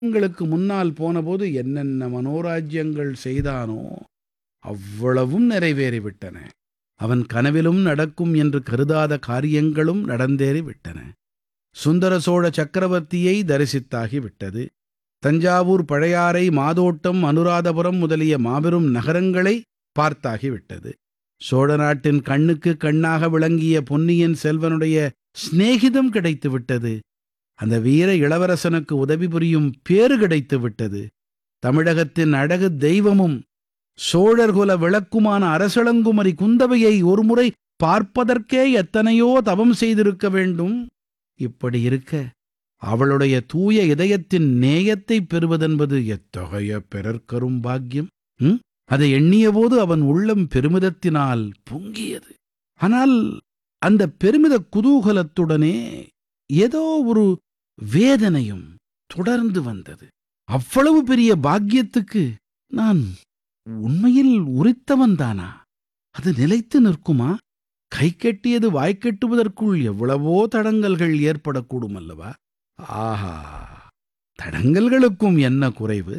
உங்களுக்கு முன்னால் போனபோது என்னென்ன மனோராஜ்யங்கள் செய்தானோ அவ்வளவும் நிறைவேறிவிட்டன அவன் கனவிலும் நடக்கும் என்று கருதாத காரியங்களும் நடந்தேறிவிட்டன சுந்தர சோழ சக்கரவர்த்தியை தரிசித்தாகிவிட்டது தஞ்சாவூர் பழையாறை மாதோட்டம் அனுராதபுரம் முதலிய மாபெரும் நகரங்களை பார்த்தாகிவிட்டது சோழ நாட்டின் கண்ணுக்கு கண்ணாக விளங்கிய பொன்னியின் செல்வனுடைய சிநேகிதம் கிடைத்துவிட்டது அந்த வீர இளவரசனுக்கு உதவி புரியும் பேறு கிடைத்து விட்டது தமிழகத்தின் அழகு தெய்வமும் சோழர்குல விளக்குமான அரசளங்குமரி குந்தவையை ஒருமுறை பார்ப்பதற்கே எத்தனையோ தவம் செய்திருக்க வேண்டும் இப்படி இருக்க அவளுடைய தூய இதயத்தின் நேயத்தை பெறுவதென்பது எத்தகைய பிறர்க்கரும் பாக்கியம் ம்? அதை எண்ணியபோது அவன் உள்ளம் பெருமிதத்தினால் பொங்கியது ஆனால் அந்த பெருமித குதூகலத்துடனே ஏதோ ஒரு வேதனையும் தொடர்ந்து வந்தது அவ்வளவு பெரிய பாக்கியத்துக்கு நான் உண்மையில் உரித்தவன்தானா அது நிலைத்து நிற்குமா கை கெட்டியது வாய்க்கெட்டுவதற்குள் எவ்வளவோ தடங்கல்கள் ஏற்படக்கூடும் அல்லவா ஆஹா தடங்கல்களுக்கும் என்ன குறைவு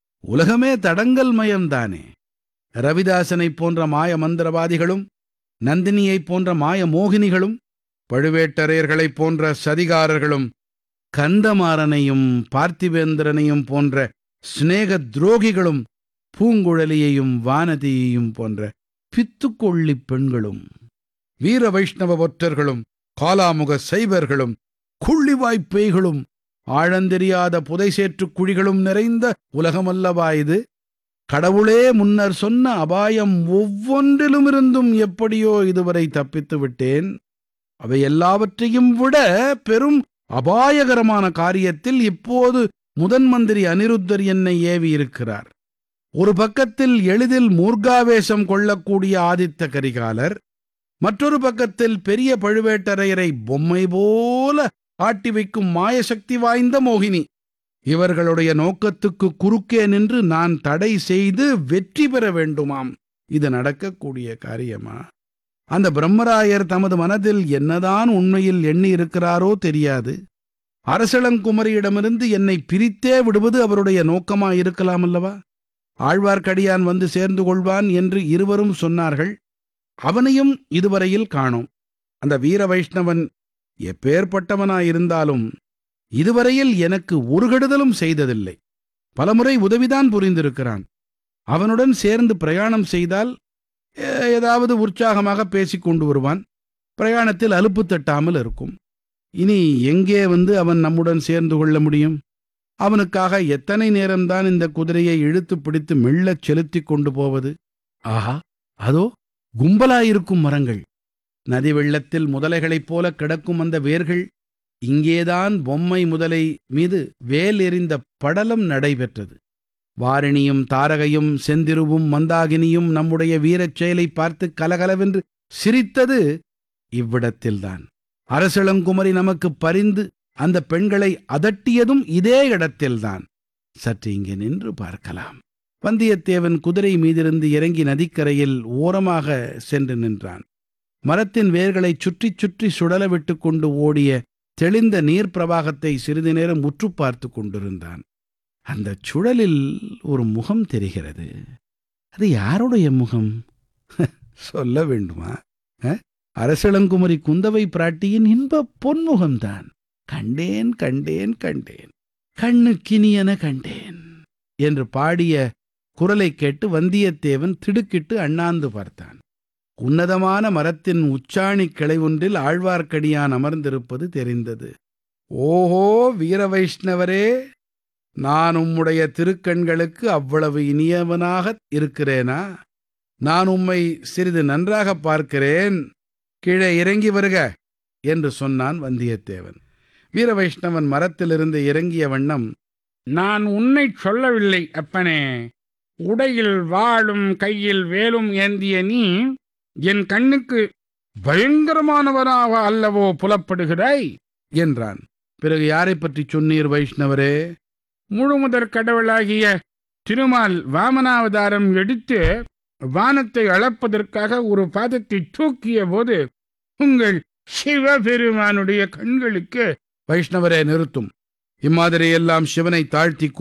உலகமே தடங்கல் மயம்தானே ரவிதாசனைப் போன்ற மாய மந்திரவாதிகளும் நந்தினியைப் போன்ற மாய மோகினிகளும் பழுவேட்டரையர்களைப் போன்ற சதிகாரர்களும் கந்தமாறனையும் பார்த்திவேந்திரனையும் போன்ற சிநேக துரோகிகளும் பூங்குழலியையும் வானதியையும் போன்ற பித்துக்கொள்ளி பெண்களும் வீர வைஷ்ணவ ஒற்றர்களும் காலாமுக சைவர்களும் குள்ளிவாய்ப் பேய்களும் ஆழந்தெரியாத புதைசேற்றுக் குழிகளும் நிறைந்த உலகமல்லவா இது கடவுளே முன்னர் சொன்ன அபாயம் ஒவ்வொன்றிலுமிருந்தும் எப்படியோ இதுவரை தப்பித்து விட்டேன் அவை எல்லாவற்றையும் விட பெரும் அபாயகரமான காரியத்தில் இப்போது முதன் மந்திரி அனிருத்தர் என்னை ஏவி இருக்கிறார் ஒரு பக்கத்தில் எளிதில் மூர்காவேசம் கொள்ளக்கூடிய ஆதித்த கரிகாலர் மற்றொரு பக்கத்தில் பெரிய பழுவேட்டரையரை பொம்மை போல ஆட்டி வைக்கும் மாயசக்தி வாய்ந்த மோகினி இவர்களுடைய நோக்கத்துக்கு குறுக்கே நின்று நான் தடை செய்து வெற்றி பெற வேண்டுமாம் இது நடக்கக்கூடிய காரியமா அந்த பிரம்மராயர் தமது மனதில் என்னதான் உண்மையில் எண்ணி இருக்கிறாரோ தெரியாது அரசளங்குமரியிடமிருந்து என்னை பிரித்தே விடுவது அவருடைய நோக்கமாயிருக்கலாம் அல்லவா ஆழ்வார்க்கடியான் வந்து சேர்ந்து கொள்வான் என்று இருவரும் சொன்னார்கள் அவனையும் இதுவரையில் காணோம் அந்த வீர வைஷ்ணவன் எப்பேற்பட்டவனாயிருந்தாலும் இதுவரையில் எனக்கு ஒரு கெடுதலும் செய்ததில்லை பலமுறை உதவிதான் புரிந்திருக்கிறான் அவனுடன் சேர்ந்து பிரயாணம் செய்தால் ஏ- ஏதாவது உற்சாகமாக பேசிக் கொண்டு வருவான் பிரயாணத்தில் அலுப்பு தட்டாமல் இருக்கும் இனி எங்கே வந்து அவன் நம்முடன் சேர்ந்து கொள்ள முடியும் அவனுக்காக எத்தனை நேரம்தான் இந்த குதிரையை இழுத்து பிடித்து மெல்லச் செலுத்திக் கொண்டு போவது ஆஹா அதோ கும்பலாயிருக்கும் மரங்கள் நதி வெள்ளத்தில் முதலைகளைப் போல கிடக்கும் அந்த வேர்கள் இங்கேதான் பொம்மை முதலை மீது வேல் எறிந்த படலம் நடைபெற்றது வாரிணியும் தாரகையும் செந்திருவும் மந்தாகினியும் நம்முடைய வீரச் செயலை பார்த்து கலகலவென்று சிரித்தது இவ்விடத்தில்தான் அரசளங்குமரி நமக்கு பரிந்து அந்த பெண்களை அதட்டியதும் இதே இடத்தில்தான் சற்று இங்கே நின்று பார்க்கலாம் வந்தியத்தேவன் குதிரை மீதிருந்து இறங்கி நதிக்கரையில் ஓரமாக சென்று நின்றான் மரத்தின் வேர்களைச் சுற்றிச் சுற்றி சுழல விட்டு கொண்டு ஓடிய தெளிந்த நீர் பிரவாகத்தை சிறிது நேரம் உற்று பார்த்து கொண்டிருந்தான் அந்தச் சுழலில் ஒரு முகம் தெரிகிறது அது யாருடைய முகம் சொல்ல வேண்டுமா அ? அரசளங்குமரி குந்தவை பிராட்டியின் இன்ப பொன்முகம்தான் கண்டேன் கண்டேன் கண்டேன் கண்ணுக்கினியன கண்டேன் என்று பாடிய குரலைக் கேட்டு வந்தியத்தேவன் திடுக்கிட்டு அண்ணாந்து பார்த்தான் உன்னதமான மரத்தின் உச்சாணி கிளை ஒன்றில் ஆழ்வார்க்கடியான் அமர்ந்திருப்பது தெரிந்தது ஓஹோ வீர வைஷ்ணவரே நான் உம்முடைய திருக்கண்களுக்கு அவ்வளவு இனியவனாக இருக்கிறேனா நான் உம்மை சிறிது நன்றாக பார்க்கிறேன் கீழே இறங்கி வருக என்று சொன்னான் வந்தியத்தேவன் வீர வைஷ்ணவன் மரத்திலிருந்து இறங்கிய வண்ணம் நான் உன்னை சொல்லவில்லை அப்பனே உடையில் வாளும் கையில் வேலும் ஏந்திய நீ என் கண்ணுக்கு பயங்கரமானவனாக அல்லவோ புலப்படுகிறாய் என்றான் பிறகு யாரைப் பற்றி சொன்னீர் வைஷ்ணவரே முழுமுதற் கடவுளாகிய திருமால் வாமனாவதாரம் எடுத்து வானத்தை அளப்பதற்காக ஒரு பாதத்தை தூக்கிய போது உங்கள் சிவபெருமானுடைய கண்களுக்கு வைஷ்ணவரே நிறுத்தும் இம்மாதிரியெல்லாம் சிவனை தாழ்த்தி